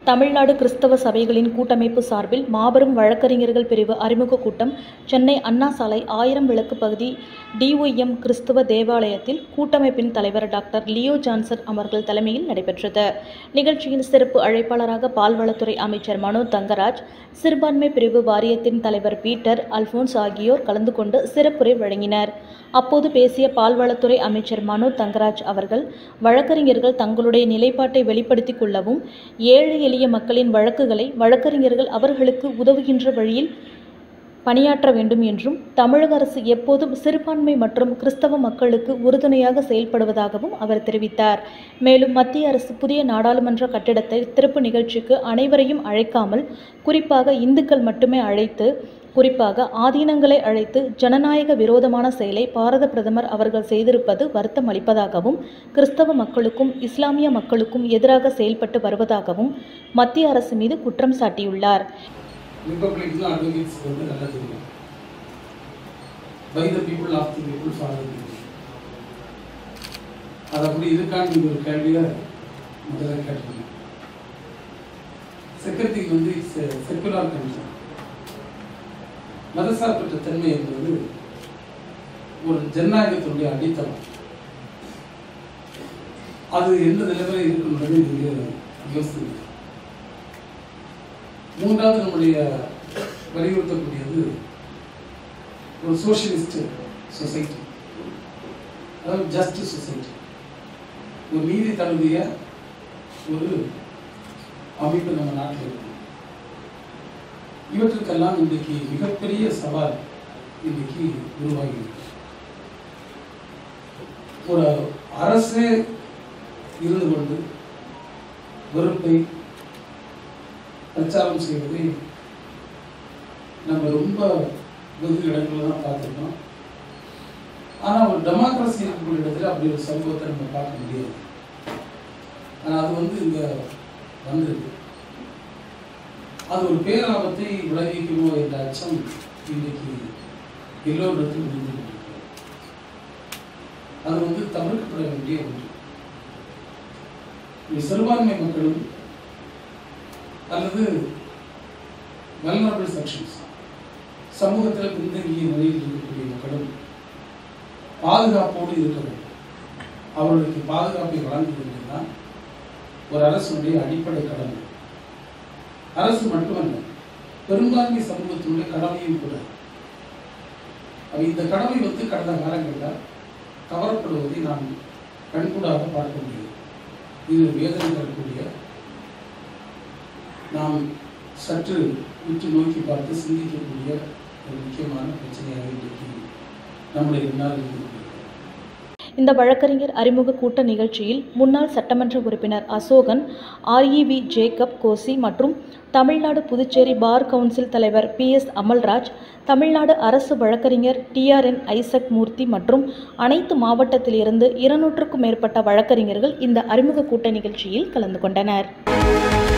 தமிழ்நாடு கிறிஸ்தவ சபைகளின் கூட்டமைப்பு சார்பில் மாபெரும் வழக்கறிஞர்கள் பிரிவு அறிமுக கூட்டம் சென்னை அண்ணா சாலை ஆயிரம் விளக்கு பகுதி டிஒய்எம் கிறிஸ்தவ தேவாலயத்தில் கூட்டமைப்பின் தலைவர் டாக்டர் லியோ ஜான்சன் அவர்கள் தலைமையில் நடைபெற்றது நிகழ்ச்சியில் சிறப்பு அழைப்பாளராக பால்வளத்துறை அமைச்சர் மனோ தங்கராஜ் சிறுபான்மை பிரிவு வாரியத்தின் தலைவர் பீட்டர் அல்போன்ஸ் ஆகியோர் கலந்து கொண்டு சிறப்புரை வழங்கினர் அப்போது பேசிய பால்வளத்துறை அமைச்சர் மனோ தங்கராஜ் அவர்கள் வழக்கறிஞர்கள் தங்களுடைய நிலைப்பாட்டை வெளிப்படுத்திக் கொள்ளவும் ஏழை எளிய மக்களின் வழக்குகளை வழக்கறிஞர்கள் அவர்களுக்கு உதவுகின்ற வழியில் பணியாற்ற வேண்டும் என்றும் தமிழக அரசு எப்போதும் சிறுபான்மை மற்றும் கிறிஸ்தவ மக்களுக்கு உறுதுணையாக செயல்படுவதாகவும் அவர் தெரிவித்தார் மேலும் மத்திய அரசு புதிய நாடாளுமன்ற கட்டிடத்தை திறப்பு நிகழ்ச்சிக்கு அனைவரையும் அழைக்காமல் குறிப்பாக இந்துக்கள் மட்டுமே அழைத்து குறிப்பாக ஆதீனங்களை அழைத்து ஜனநாயக விரோதமான செயலை பாரத பிரதமர் அவர்கள் செய்திருப்பது வருத்தம் அளிப்பதாகவும் கிறிஸ்தவ மக்களுக்கும் இஸ்லாமிய மக்களுக்கும் எதிராக செயல்பட்டு வருவதாகவும் மத்திய அரசு மீது குற்றம் சாட்டியுள்ளார் ரிப்பப்ளிக்ஸ்லாம் அட்வொகேட்ஸ் வந்து நல்லா தெரியும் by the people of the people for the people அது அப்படி இருக்கான்னு நீங்க ஒரு கேள்வியை முதல்ல கேட்டுக்கணும் செக்ரட்டரி வந்து இட்ஸ் செக்குலர் கன்சர்ன் மதசார்பற்ற தன்மை என்பது ஒரு ஜனநாயகத்தினுடைய அடித்தளம் அது எந்த நிலைமையில் இருக்குன்றது நீங்க யோசிச்சு மூன்றாவது நம்முடைய வலியுறுத்தக்கூடியது ஒரு சோஷியலிஸ்ட் சொசைட்டி அதாவது ஜஸ்ட் சொசைட்டி ஒரு நீதி தழுவிய ஒரு அமைப்பு நம்ம நாட்டில் இருக்கு இவற்றுக்கெல்லாம் இன்றைக்கு மிகப்பெரிய சவால் இன்றைக்கு உருவாகி இருக்கு ஒரு அரசே இருந்து கொண்டு வெறுப்பை பிரச்சாரம் செய்வதை நம்ம ரொம்ப வெகு இடங்களில் தான் பார்த்துருக்கோம் ஆனால் ஒரு டெமோக்ரஸி இருக்கக்கூடிய இடத்துல அப்படி ஒரு சமூகத்தை நம்ம பார்க்க முடியாது ஆனால் அது வந்து இங்கே வந்திருக்கு அது ஒரு பேராபத்தை விளைவிக்குமோ என்ற அச்சம் இன்றைக்கு எல்லோரிடத்திலும் இருந்து கொண்டிருக்கிறது அது வந்து தவிர்க்கப்பட வேண்டிய ஒன்று இந்த சிறுபான்மை மக்களும் அல்லது வல்னரபிள் செக்ஷன்ஸ் சமூகத்தில் பின்தங்கிய நிலையில் இருக்கக்கூடிய மக்களும் பாதுகாப்போடு இருக்க வேண்டும் அவர்களுக்கு பாதுகாப்பை வழங்குவது தான் ஒரு அரசுடைய அடிப்படை கடமை அரசு மட்டுமல்ல பெரும்பான்மை சமூகத்தினுடைய கடமையும் கூட அப்ப இந்த கடமை வந்து கடந்த காலங்களில் தவறப்படுவதை நாம் கண்கூடாக பார்க்க முடியும் இது வேதனை தரக்கூடிய நாம் சற்று உற்று நோக்கி பார்த்து சிந்திக்கக்கூடிய ஒரு முக்கியமான பிரச்சனையாக இன்றைக்கு நம்முடைய முன்னால் இருக்கிறது இந்த வழக்கறிஞர் அறிமுக கூட்ட நிகழ்ச்சியில் முன்னாள் சட்டமன்ற உறுப்பினர் அசோகன் ஆர்இவி ஜேக்கப் கோசி மற்றும் தமிழ்நாடு புதுச்சேரி பார் கவுன்சில் தலைவர் பி எஸ் அமல்ராஜ் தமிழ்நாடு அரசு வழக்கறிஞர் டிஆர்என் ஐசக் மூர்த்தி மற்றும் அனைத்து மாவட்டத்திலிருந்து இருநூற்றுக்கும் மேற்பட்ட வழக்கறிஞர்கள் இந்த அறிமுக கூட்ட நிகழ்ச்சியில் கலந்து கொண்டனர்